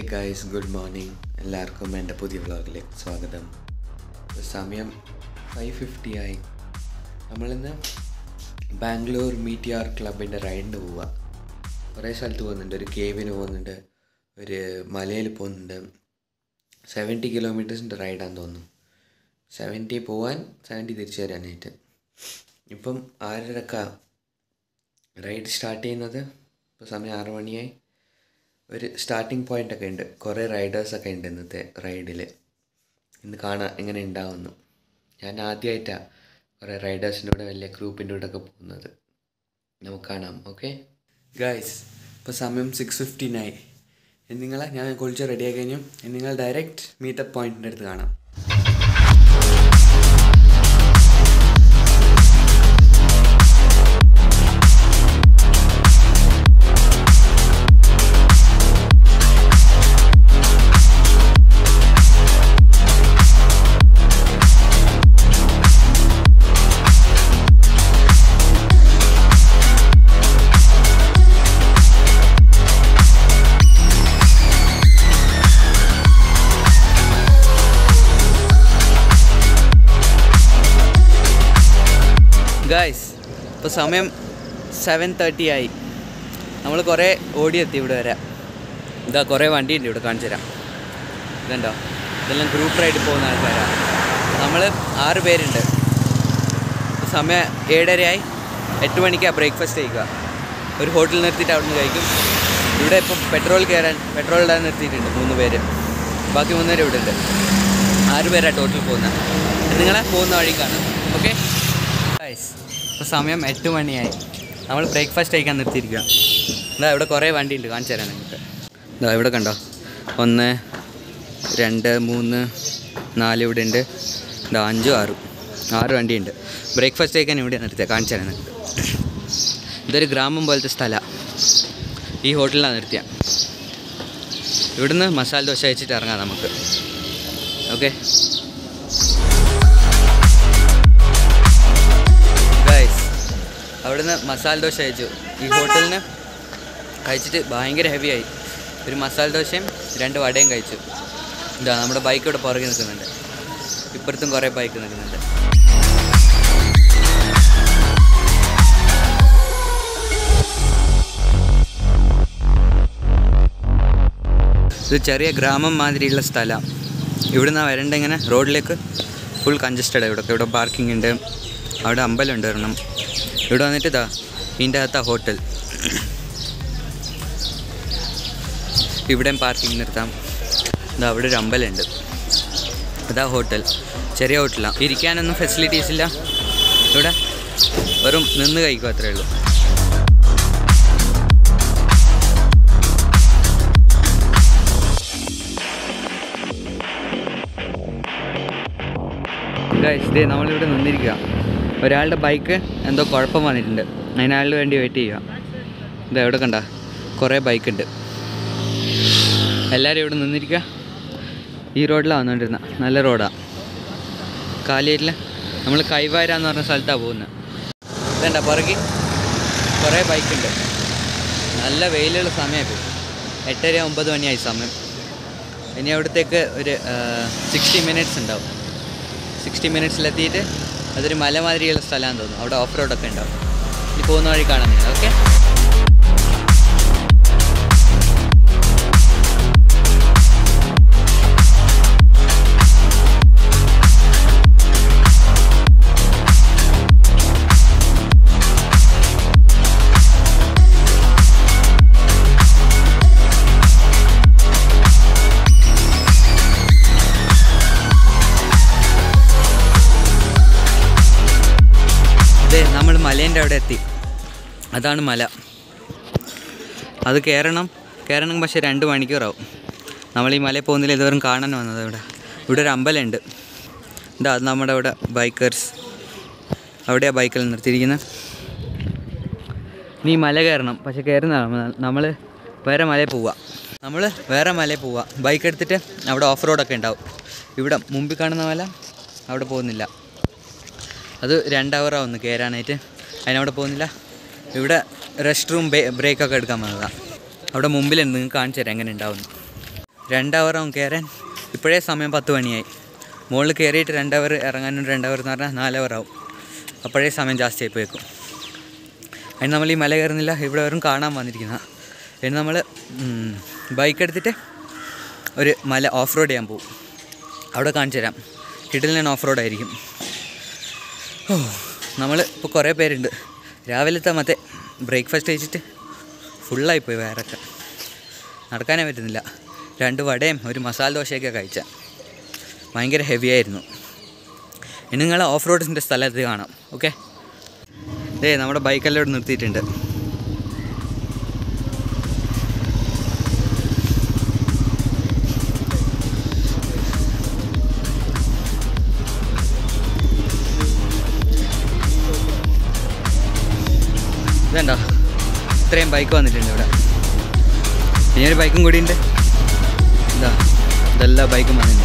guys good morning എല്ലാവർക്കും എൻ്റെ പുതിയ വ്ളോഗിലേക്ക് സ്വാഗതം ഇപ്പോൾ സമയം ഫൈവ് ഫിഫ്റ്റി ആയി നമ്മളിന്ന് ബാംഗ്ലൂർ മീറ്റിയാർ ക്ലബിൻ്റെ റൈഡിന് പോവുക കുറേ സ്ഥലത്ത് പോകുന്നുണ്ട് ഒരു കേവിന് പോകുന്നുണ്ട് ഒരു മലയിൽ പോകുന്നുണ്ട് സെവൻറ്റി കിലോമീറ്റേഴ്സിൻ്റെ റൈഡാന്ന് തോന്നുന്നു സെവൻറ്റി പോവാൻ സെവൻറ്റി തിരിച്ചു വരാനായിട്ട് ഇപ്പം ആറരക്ക റൈഡ് സ്റ്റാർട്ട് ചെയ്യുന്നത് ഇപ്പോൾ സമയം ആറ് മണിയായി ഒരു സ്റ്റാർട്ടിംഗ് പോയിൻ്റ് ഒക്കെ ഉണ്ട് കുറേ റൈഡേഴ്സൊക്കെ ഉണ്ട് ഇന്നത്തെ റൈഡിൽ ഇന്ന് കാണാം എങ്ങനെ ഉണ്ടാവുന്നു ഞാൻ ആദ്യമായിട്ടാണ് കുറേ റൈഡേഴ്സിൻ്റെ കൂടെ വലിയ ഗ്രൂപ്പിൻ്റെ കൂടെ ഒക്കെ പോകുന്നത് നമുക്ക് കാണാം ഓക്കെ ഗായ്സ് ഇപ്പോൾ സമയം സിക്സ് ഫിഫ്റ്റീനായി നിങ്ങളെ ഞാൻ കുളിച്ച് റെഡിയായി കഴിഞ്ഞു നിങ്ങൾ ഡയറക്റ്റ് മീറ്റപ്പ് പോയിൻറ്റിൻ്റെ അടുത്ത് കാണാം ഗായ്സ് ഇപ്പോൾ സമയം സെവൻ തേർട്ടി ആയി നമ്മൾ കുറേ ഓടിയെത്തി ഇവിടെ വരെ ഇതാ കുറേ വണ്ടിയുണ്ട് ഇവിടെ കാണിച്ചു തരാം ഇതുണ്ടോ ഇതെല്ലാം ഗ്രൂപ്പ് റൈഡ് പോകുന്ന ആൾക്കാരാണ് നമ്മൾ ആറ് പേരുണ്ട് സമയം ഏഴരയായി എട്ട് മണിക്കാണ് ബ്രേക്ക്ഫാസ്റ്റ് കഴിക്കുക ഒരു ഹോട്ടലിൽ നിർത്തിയിട്ട് അവിടെ നിന്ന് കഴിക്കും ഇവിടെ ഇപ്പം പെട്രോൾ കയറാൻ പെട്രോൾ ഇടാൻ നിർത്തിയിട്ടുണ്ട് മൂന്ന് പേര് ബാക്കി മൂന്ന് പേര് ഇവിടെ ഉണ്ട് ആറ് പേരാണ് ടോട്ടൽ പോകുന്നത് നിങ്ങളെ പോകുന്ന വഴി കാണും ഓക്കെ ഗൈസ് ഇപ്പോൾ സമയം എട്ട് മണിയായി നമ്മൾ ബ്രേക്ക്ഫാസ്റ്റ് കഴിക്കാൻ നിർത്തിയിരിക്കുക ഇതാ ഇവിടെ കുറേ വണ്ടി ഉണ്ട് കാണിച്ചു തരാം നിങ്ങൾക്ക് ഇതാ ഇവിടെ കണ്ടോ ഒന്ന് രണ്ട് മൂന്ന് നാല് ഇവിടെ ഉണ്ട് ഇതാ അഞ്ചും ആറും ആറ് വണ്ടിയുണ്ട് ബ്രേക്ക്ഫാസ്റ്റ് കഴിക്കാൻ ഇവിടെ നിർത്തിയത് കാണിച്ചു തരാം നിങ്ങൾക്ക് ഇതൊരു ഗ്രാമം പോലത്തെ സ്ഥലമാണ് ഈ ഹോട്ടലിലാണ് നിർത്തിയ ഇവിടുന്ന് മസാല ദോശ കഴിച്ചിട്ട് ഇറങ്ങാം നമുക്ക് ഓക്കെ ഗൈസ് അവിടുന്ന് മസാല ദോശ കഴിച്ചു ഈ ഹോട്ടലിന് കഴിച്ചിട്ട് ഭയങ്കര ഹെവി ആയി ഒരു മസാല ദോശയും രണ്ട് വടയും കഴിച്ചു ഇതാ നമ്മുടെ ബൈക്ക് ഇവിടെ പുറകെ നിൽക്കുന്നുണ്ട് ഇപ്പുറത്തും കുറേ ബൈക്ക് നിൽക്കുന്നുണ്ട് ഇത് ചെറിയ ഗ്രാമം മാതിരിയുള്ള സ്ഥലമാണ് ഇവിടുന്ന് വരണ്ട ഇങ്ങനെ റോഡിലേക്ക് ഫുൾ കൺജസ്റ്റഡ് ഇവിടെ ഇവിടെ പാർക്കിംഗ് ഉണ്ട് അവിടെ അമ്പലമുണ്ട് ഒരെണ്ണം ഇവിടെ വന്നിട്ട് ഇതാ ഇതിൻ്റെ അകത്താ ഹോട്ടൽ ഇവിടെയും പാർക്കിംഗ് നിർത്താം ഇതാ അവിടെ ഒരു അമ്പലമുണ്ട് അതാ ഹോട്ടൽ ചെറിയ ഹോട്ടലാണ് ഇരിക്കാനൊന്നും ഫെസിലിറ്റീസ് ഇല്ല ഇവിടെ വെറും നിന്ന് കഴിക്കും അത്രേ ഉള്ളൂ ഗൈസ് ഇതേ നമ്മളിവിടെ നിന്നിരിക്കുക ഒരാളുടെ ബൈക്ക് എന്തോ കുഴപ്പം വന്നിട്ടുണ്ട് അതിനയാളുടെ വേണ്ടി വെയിറ്റ് ചെയ്യുക ഇതാ എവിടെ കണ്ട കുറേ ബൈക്ക് ഉണ്ട് എല്ലാവരും ഇവിടെ നിന്നിരിക്കുക ഈ റോഡിലാണ് വന്നുകൊണ്ടിരുന്നത് നല്ല റോഡാണ് കാലിയേറ്റിൽ നമ്മൾ കൈവാര എന്ന് പറഞ്ഞ സ്ഥലത്താണ് പോകുന്നത് ഇതണ്ട പുറകെ കുറേ ബൈക്കുണ്ട് നല്ല വെയിലുള്ള സമയം ഇപ്പോൾ എട്ടര ഒമ്പത് മണിയായി സമയം ഇനി അവിടത്തേക്ക് ഒരു സിക്സ്റ്റി മിനിറ്റ്സ് ഉണ്ടാവും സിക്സ്റ്റി മിനിറ്റ്സിലെത്തിയിട്ട് അതൊരു മല മാതിരിയുള്ള സ്ഥലമാണെന്ന് തോന്നുന്നു അവിടെ ഓഫ് റോഡൊക്കെ ഉണ്ടാവും ഇനി പോകുന്ന വഴി കാണാൻ നിങ്ങൾ ഓക്കെ അതെ നമ്മൾ മലേൻ്റെ അവിടെ എത്തി അതാണ് മല അത് കയറണം കയറണം പക്ഷേ രണ്ട് മണിക്കൂറാവും നമ്മൾ ഈ മലയിൽ പോകുന്നില്ല ഇതുവരെ കാണാൻ വന്നത് ഇവിടെ ഇവിടെ ഒരു അമ്പലമുണ്ട് ഇതാ അത് നമ്മുടെ അവിടെ ബൈക്കേഴ്സ് അവിടെയാണ് ബൈക്കിൽ നിർത്തിയിരിക്കുന്നത് നീ മല കയറണം പക്ഷെ കയറുന്ന നമ്മൾ വേറെ മലയിൽ പോവുക നമ്മൾ വേറെ മലയിൽ പോവുക ബൈക്ക് എടുത്തിട്ട് അവിടെ ഓഫ് റോഡൊക്കെ ഉണ്ടാവും ഇവിടെ മുമ്പിൽ കാണുന്ന മല അവിടെ പോകുന്നില്ല അത് രണ്ട് അവറാവുന്നു കയറാനായിട്ട് അതിനവിടെ പോകുന്നില്ല ഇവിടെ റെസ്റ്റ് റൂം ബ്രേക്കൊക്കെ എടുക്കാൻ വന്നതാണ് അവിടെ മുമ്പിലുണ്ട് നിങ്ങൾക്ക് കാണിച്ചു തരാം എങ്ങനെ ഉണ്ടാവുന്നു രണ്ട് അവറാവും കയറാൻ ഇപ്പോഴേ സമയം പത്ത് മണിയായി മുകളിൽ കയറിയിട്ട് രണ്ട് അവർ ഇറങ്ങാനും രണ്ട് അവർ എന്ന് പറഞ്ഞാൽ നാല് അവർ ആവും അപ്പോഴേ സമയം ജാസ്തി ആയി പോയേക്കും അതിന് നമ്മൾ ഈ മല കയറുന്നില്ല ഇവിടെ വരും കാണാൻ വന്നിരിക്കുന്ന അതിന് നമ്മൾ ബൈക്ക് എടുത്തിട്ട് ഒരു മല ഓഫ് റോഡ് ചെയ്യാൻ പോകും അവിടെ കാണിച്ചു തരാം കിടിലൻ ഓഫ് റോഡ് ആയിരിക്കും ഓ നമ്മൾ ഇപ്പോൾ കുറേ പേരുണ്ട് രാവിലത്തെ മറ്റേ ബ്രേക്ക്ഫാസ്റ്റ് കഴിച്ചിട്ട് ഫുള്ളായിപ്പോയി വയറൊക്കെ നടക്കാനേ പറ്റുന്നില്ല രണ്ട് വടയും ഒരു മസാല ദോശയൊക്കെ കഴിച്ച ഭയങ്കര ഹെവി ആയിരുന്നു ഇനി നിങ്ങൾ ഓഫ് റോഡിൻ്റെ സ്ഥലത്ത് കാണാം ഓക്കെ ദേ നമ്മുടെ ബൈക്കെല്ലാം ഇവിടെ നിർത്തിയിട്ടുണ്ട് ഇതുണ്ടോ ഇത്രയും ബൈക്ക് വന്നിട്ടുണ്ട് ഇവിടെ ഇനി ഒരു ബൈക്കും കൂടി ഉണ്ട് ഇതാ ഇതെല്ലാം ബൈക്കും വന്നിട്ടുണ്ട്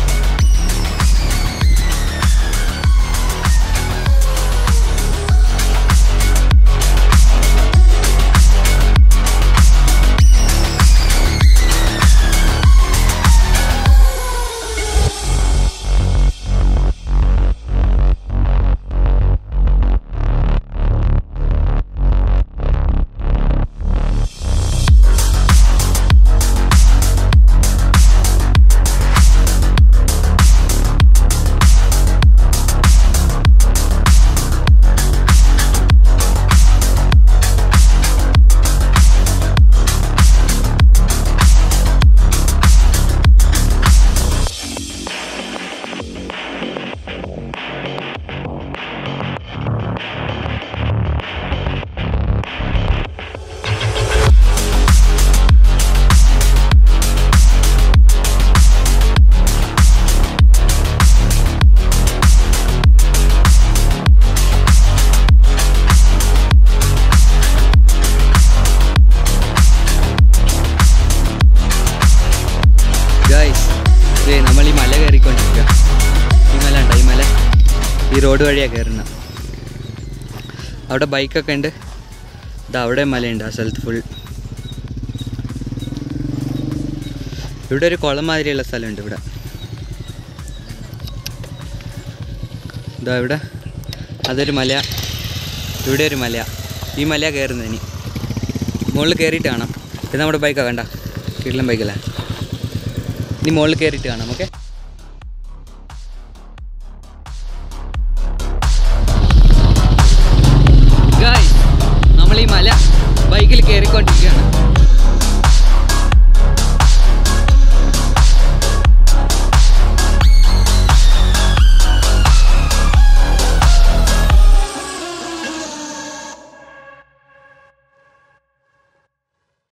ഗായ്സ് ഇതേ നമ്മൾ ഈ മല കയറിക്കൊണ്ടിരിക്കുക ഈ മല ഉണ്ടോ ഈ മല ഈ റോഡ് വഴിയാണ് കയറുന്നത് അവിടെ ബൈക്കൊക്കെ ഉണ്ട് ഇത് അവിടെ മലയുണ്ട് ആ സ്ഥലത്ത് ഫുൾ ഇവിടെ ഒരു കുളം മാതിരിയുള്ള സ്ഥലമുണ്ട് ഇവിടെ ഇതാ ഇവിടെ അതൊരു മല ഇവിടെ ഒരു മല ഈ മല കയറുന്നത് ഇനി മുകളിൽ കയറിയിട്ട് കാണാം ഇത് നമ്മുടെ ബൈക്കാണ് കണ്ട കിടലൻ ബൈക്കല്ലേ ഇനി മുകളിൽ കയറിയിട്ട് കാണാം ഓക്കെ നമ്മൾ ഈ മല ബൈക്കിൽ കയറിക്കൊണ്ടിരിക്കുകയാണ്